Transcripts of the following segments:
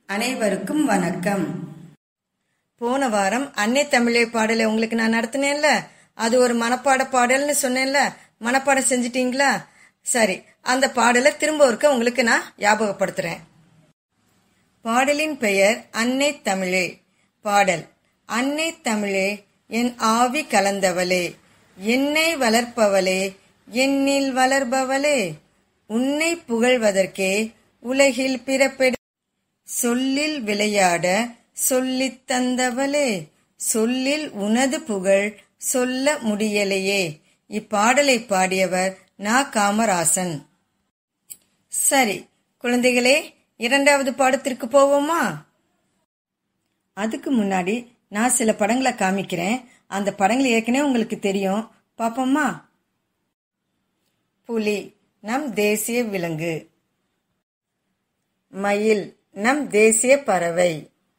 அனைவருக்கும் வணக்கம் போன வாரம் அன்னை தமிழை பாடலை உங்களுக்கு நான் நடத்தினேன்ல அது ஒரு மனப்பாட பாடல்னு சொன்னேன்ல மனப்பாடம் செஞ்சிட்டீங்களா சரி அந்த பாடலை திரும்ப ஒருக்க உங்களுக்கு நான் ஞாபகப்படுத்துறேன் பாடலின் பெயர் அன்னை தமிழே பாடல் அன்னை தமிழே என் ஆவி கலந்தவளே என்னை வளர்ப்பவளே என்னில் வளர்பவளே உன்னை புகழ்வதற்கே உலகில் பிறப்பெடு சொல்லில் விளையாட சொல்லித் தந்தவளே சொல்லில் உனது புகழ் சொல்ல முடியலையே இப்பாடலை பாடியவர் நா காமராசன் சரி குழந்தைகளே இரண்டாவது பாடத்திற்கு போவோமா அதுக்கு முன்னாடி நான் சில படங்களை காமிக்கிறேன் அந்த படங்கள் ஏற்கனவே உங்களுக்கு தெரியும் பாப்போமா புலி நம் தேசிய விலங்கு மயில் நம் தேசிய பறவை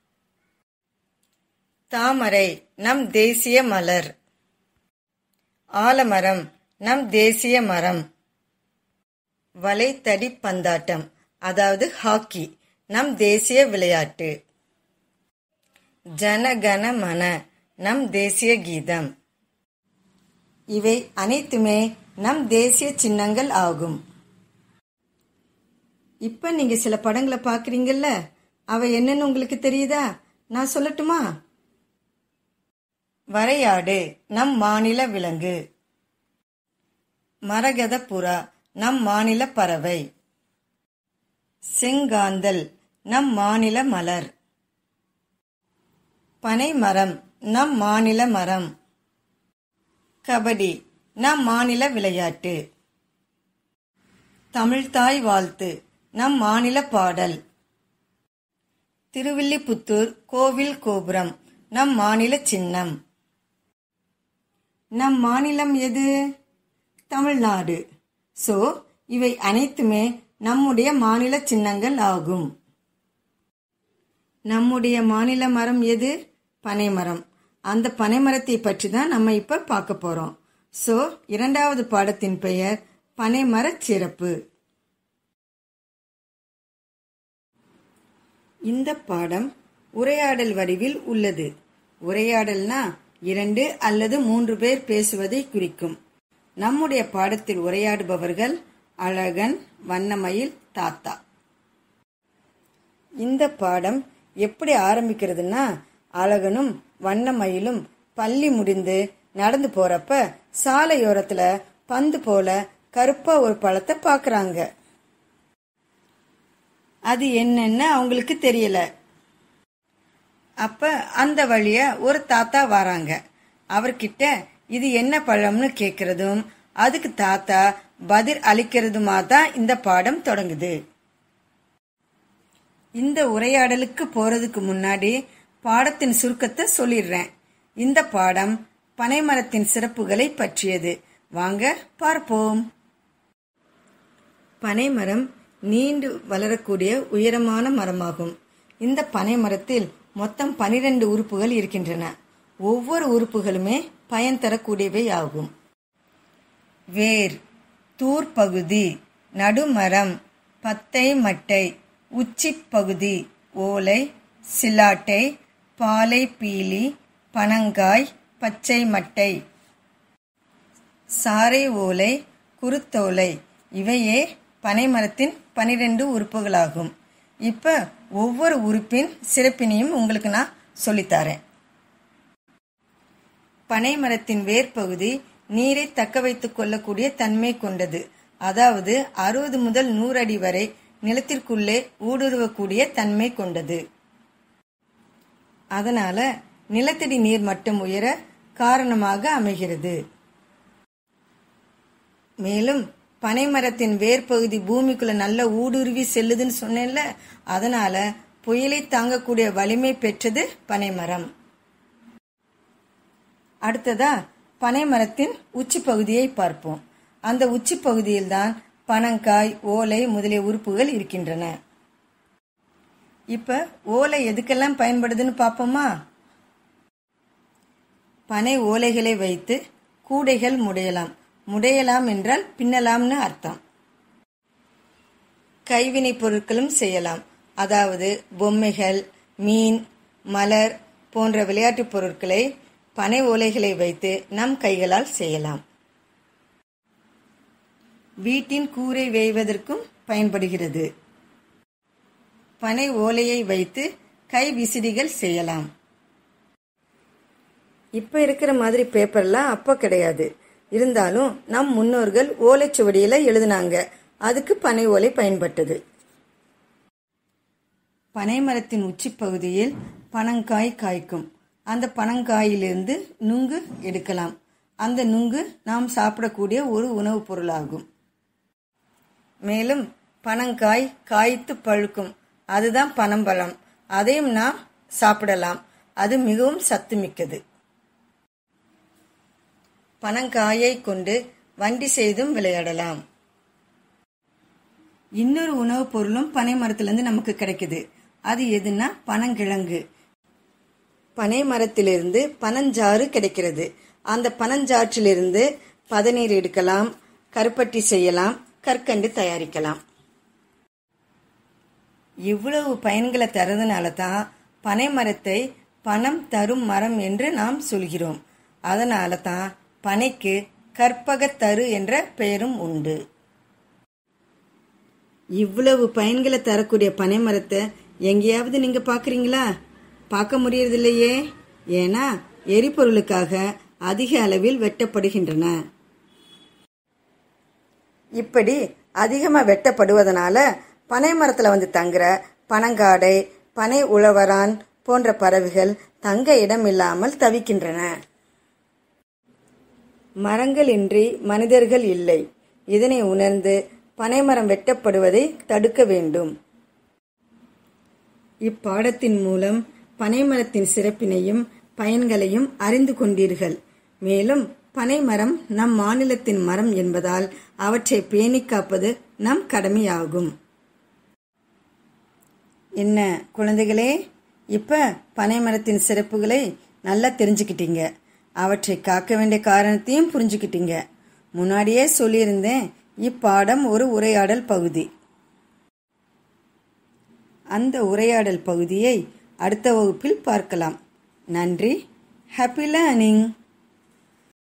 தாமரை நம் தேசிய மலர் ஆலமரம் நம் தேசிய மரம் வலைத்தடி பந்தாட்டம் அதாவது ஹாக்கி நம் தேசிய விளையாட்டு ஜனகன மன நம் தேசிய கீதம் இவை அனைத்துமே நம் தேசிய சின்னங்கள் ஆகும் இப்ப நீங்க சில படங்களை பாக்குறீங்கல்ல அவை என்னன்னு உங்களுக்கு தெரியுதா நான் சொல்லட்டுமா வரையாடு நம் மாநில விலங்கு மரகத புறா நம் மாநில பறவை செங்காந்தல் நம் மாநில மலர் பனைமரம் நம் மாநில மரம் கபடி நம் மாநில விளையாட்டு தமிழ்தாய் வாழ்த்து நம் மாநில பாடல் திருவில்லிபுத்தூர் கோவில் கோபுரம் நம் மாநில சின்னம் நம் மாநிலம் எது தமிழ்நாடு சோ இவை அனைத்துமே நம்முடைய மாநில சின்னங்கள் ஆகும் நம்முடைய மாநில மரம் எது பனைமரம் அந்த பனைமரத்தை பற்றி தான் நம்ம இப்ப பார்க்க போறோம் சோ இரண்டாவது பாடத்தின் பெயர் பனைமரச் சிறப்பு இந்த பாடம் உரையாடல் வடிவில் உள்ளது உரையாடல்னா இரண்டு அல்லது மூன்று பேர் பேசுவதை குறிக்கும் நம்முடைய பாடத்தில் உரையாடுபவர்கள் அழகன் வண்ணமயில் தாத்தா இந்த பாடம் எப்படி ஆரம்பிக்கிறதுனா அழகனும் வண்ணமயிலும் பள்ளி முடிந்து நடந்து போறப்ப சாலையோரத்துல பந்து போல கருப்பா ஒரு பழத்தை பாக்குறாங்க அது என்னன்னு அவங்களுக்கு தெரியல அப்ப அந்த வழிய ஒரு தாத்தா வராங்க அவர்கிட்ட இது என்ன பழம்னு கேக்குறதும் அதுக்கு தாத்தா பதில் அளிக்கிறதுமா தான் இந்த பாடம் தொடங்குது இந்த உரையாடலுக்கு போறதுக்கு முன்னாடி பாடத்தின் சுருக்கத்தை சொல்லிடுறேன் இந்த பாடம் பனைமரத்தின் சிறப்புகளை பற்றியது வாங்க பார்ப்போம் பனைமரம் நீண்டு வளரக்கூடிய உயரமான மரமாகும் இந்த பனை மரத்தில் மொத்தம் பனிரெண்டு உறுப்புகள் இருக்கின்றன ஒவ்வொரு உறுப்புகளுமே பயன் தரக்கூடியவை ஆகும் வேர் தூர்பகுதி நடுமரம் பத்தை மட்டை உச்சிப் பகுதி ஓலை சிலாட்டை பாலை பீலி பனங்காய் பச்சை மட்டை சாறை ஓலை குருத்தோலை இவையே பனைமரத்தின் பனிரெண்டு உறுப்புகளாகும் இப்ப ஒவ்வொரு உறுப்பின் சிறப்பினையும் உங்களுக்கு நான் சொல்லித்தரேன் பனைமரத்தின் வேர்பகுதி நீரை தக்க வைத்துக் கொள்ளக்கூடிய தன்மை கொண்டது அதாவது அறுபது முதல் நூறு அடி வரை நிலத்திற்குள்ளே ஊடுருவக்கூடிய தன்மை கொண்டது அதனால நிலத்தடி நீர் மட்டம் உயர காரணமாக அமைகிறது மேலும் பனைமரத்தின் வேர்பகுதி பூமிக்குள்ள நல்ல ஊடுருவி செல்லுதுன்னு சொன்னேன்ல அதனால புயலை தாங்கக்கூடிய வலிமை பெற்றது பனைமரம் அடுத்ததா பனைமரத்தின் உச்சி பகுதியை பார்ப்போம் அந்த உச்சி பகுதியில்தான் பனங்காய் ஓலை முதலிய உறுப்புகள் இருக்கின்றன இப்ப ஓலை எதுக்கெல்லாம் பயன்படுதுன்னு பாப்போமா பனை ஓலைகளை வைத்து கூடைகள் முடையலாம் முடையலாம் என்றால் பின்னலாம்னு அர்த்தம் கைவினை பொருட்களும் செய்யலாம் அதாவது பொம்மைகள் மீன் மலர் போன்ற விளையாட்டுப் பொருட்களை பனை ஓலைகளை வைத்து நம் கைகளால் செய்யலாம் வீட்டின் கூரை வேய்வதற்கும் பயன்படுகிறது பனை ஓலையை வைத்து கை விசிறிகள் செய்யலாம் இப்ப இருக்கிற மாதிரி பேப்பர்லாம் அப்ப கிடையாது இருந்தாலும் நம் முன்னோர்கள் ஓலைச்சுவடியில எழுதினாங்க அதுக்கு பனை ஓலை பயன்பட்டது பனை மரத்தின் உச்சிப்பகுதியில் பனங்காய் காய்க்கும் அந்த பனங்காயிலிருந்து நுங்கு எடுக்கலாம் அந்த நுங்கு நாம் சாப்பிடக்கூடிய ஒரு உணவுப் பொருளாகும் மேலும் பனங்காய் காய்த்து பழுக்கும் அதுதான் பனம்பழம் அதையும் நாம் சாப்பிடலாம் அது மிகவும் சத்து மிக்கது பனங்காயை கொண்டு வண்டி செய்தும் விளையாடலாம் இன்னொரு உணவுப் பொருளும் பனை மரத்திலிருந்து நமக்கு கிடைக்குது அது எதுனா பனங்கிழங்கு பனை மரத்திலிருந்து பனஞ்சாறு கிடைக்கிறது அந்த பனஞ்சாற்றிலிருந்து பதநீர் எடுக்கலாம் கருப்பட்டி செய்யலாம் கற்கண்டு தயாரிக்கலாம் இவ்வளவு பயன்களை தரதுனால தான் பனை மரத்தை பணம் தரும் மரம் என்று நாம் சொல்கிறோம் அதனால தான் பனைக்கு கற்பகத்தரு என்ற பெயரும் உண்டு இவ்வளவு பயன்களை தரக்கூடிய பனை மரத்தை எங்கேயாவது நீங்க பாக்குறீங்களா பார்க்க முடியறதில்லையே ஏன்னா எரிபொருளுக்காக அதிக அளவில் வெட்டப்படுகின்றன இப்படி அதிகமாக வெட்டப்படுவதனால பனை மரத்தில் வந்து தங்குற பனங்காடை பனை உழவரான் போன்ற பறவைகள் தங்க இடம் இல்லாமல் தவிக்கின்றன மரங்கள் இன்றி மனிதர்கள் இல்லை இதனை உணர்ந்து பனைமரம் வெட்டப்படுவதை தடுக்க வேண்டும் இப்பாடத்தின் மூலம் பனைமரத்தின் சிறப்பினையும் பயன்களையும் அறிந்து கொண்டீர்கள் மேலும் பனைமரம் நம் மாநிலத்தின் மரம் என்பதால் அவற்றை பேணிக் காப்பது நம் கடமையாகும் என்ன குழந்தைகளே இப்ப பனைமரத்தின் சிறப்புகளை நல்லா தெரிஞ்சுக்கிட்டீங்க அவற்றை காக்க வேண்டிய காரணத்தையும் புரிஞ்சுக்கிட்டீங்க முன்னாடியே சொல்லியிருந்தேன் இப்பாடம் ஒரு உரையாடல் பகுதி அந்த உரையாடல் பகுதியை அடுத்த வகுப்பில் பார்க்கலாம் நன்றி ஹாப்பி லேர்னிங்